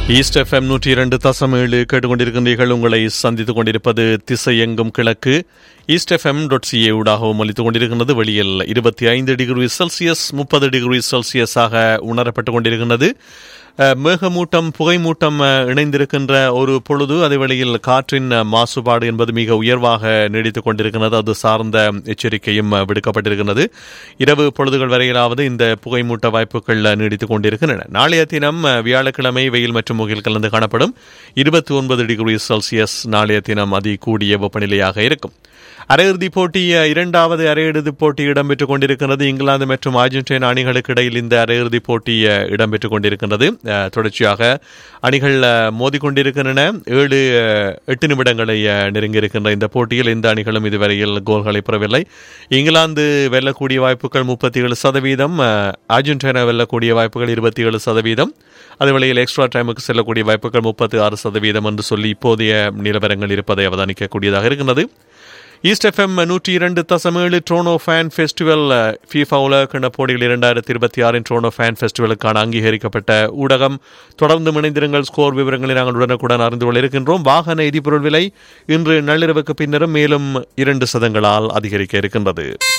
east FM நூற்றி இரண்டு தசம் ஏழு கேட்டுக்கொண்டிருக்கின்றீர்கள் உங்களை சந்தித்துக் கொண்டிருப்பது திசை எங்கும் கிழக்கு ஈஸ்ட் எஃப்எம் டாட் சிஏ ஊடாகவும் அளித்துக் கொண்டிருக்கின்றது வெளியில் இருபத்தி ஐந்து டிகிரி செல்சியஸ் முப்பது டிகிரி செல்சியஸாக உணரப்பட்டுக் கொண்டிருக்கின்றது அஹ், மேகமூட்டம் புகைமூட்டம் அஹ், இணைந்திருக்கின்ற ஒரு பொழுது அதே வேளையில் காற்றின் அஹ், மாசுபாடு என்பது மிக உயர்வாக நீடித்துக் கொண்டிருக்கிறது அது சார்ந்த எச்சரிக்கையும் அஹ், விடுக்கப்பட்டிருக்கிறது இரவு பொழுதுகள் வரையிலாவது இந்த புகைமூட்ட வாய்ப்புகள் அஹ், நீடித்துக் கொண்டிருக்கின்றன நாளைய தினம் அஹ், வியாழக்கிழமை வெயில் மற்றும் முகில் கலந்து காணப்படும் இருபத்தி ஒன்பது டிகிரி செல்சியஸ் நாளைய தினம் அதி கூடிய வெப்பநிலையாக இருக்கும் அரையிறுதிப் போட்டி அஹ், இரண்டாவது அரையிறுதிப் போட்டி இடம்பெற்றுக் கொண்டிருக்கிறது இங்கிலாந்து மற்றும் அர்ஜென்டினா அணிகளுக்கு இடையில் இந்த அரையிறுதிப் போட்டி அஹ், இடம்பெற்றுக் கொண்டிருக்கின்றது அஹ், தொடர்ச்சியாக அணிகள் அஹ், மோதிக்கொண்டிருக்கின்றன ஏழு அஹ், எட்டு நிமிடங்களை அஹ், நெருங்கியிருக்கின்ற இந்த போட்டியில் எந்த அணிகளும் இதுவரையில் கோல்களை பெறவில்லை இங்கிலாந்து வெல்லக்கூடிய வாய்ப்புகள் முப்பத்தி ஏழு சதவீதம் அஹ், அர்ஜென்டினா வெல்லக்கூடிய வாய்ப்புகள் இருபத்தி ஏழு சதவீதம் அதேவேளையில் எக்ஸ்ட்ரா டைமுக்கு செல்லக்கூடிய வாய்ப்புகள் முப்பத்தி ஆறு சதவீதம் என்று சொல்லி இப்போதைய நிலவரங்கள் இருப்பதை அவதானிக்கக்கூடியதாக இருக்கின்றது ஈஸ்ட் எஃப்எம் நூற்றி இரண்டு தசம் ஏழு ட்ரோனோ ஃபேன் ஃபெஸ்டிவல் ஃபீஃபா உலகக்கிண போட்டிகள் இரண்டாயிரத்தி இருபத்தி ஆறின் ட்ரோனோ ஃபேன் ஃபெஸ்டிவலுக்கான அங்கீகரிக்கப்பட்ட ஊடகம் தொடர்ந்து இணைந்திருங்கள் ஸ்கோர் விவரங்களை நாங்கள் உடனுக்குடன் அறிந்து கொள்ள இருக்கின்றோம் வாகன எரிபொருள் விலை இன்று நள்ளிரவுக்கு பின்னரும் மேலும் இரண்டு சதங்களால் அதிகரிக்க இருக்கின்றது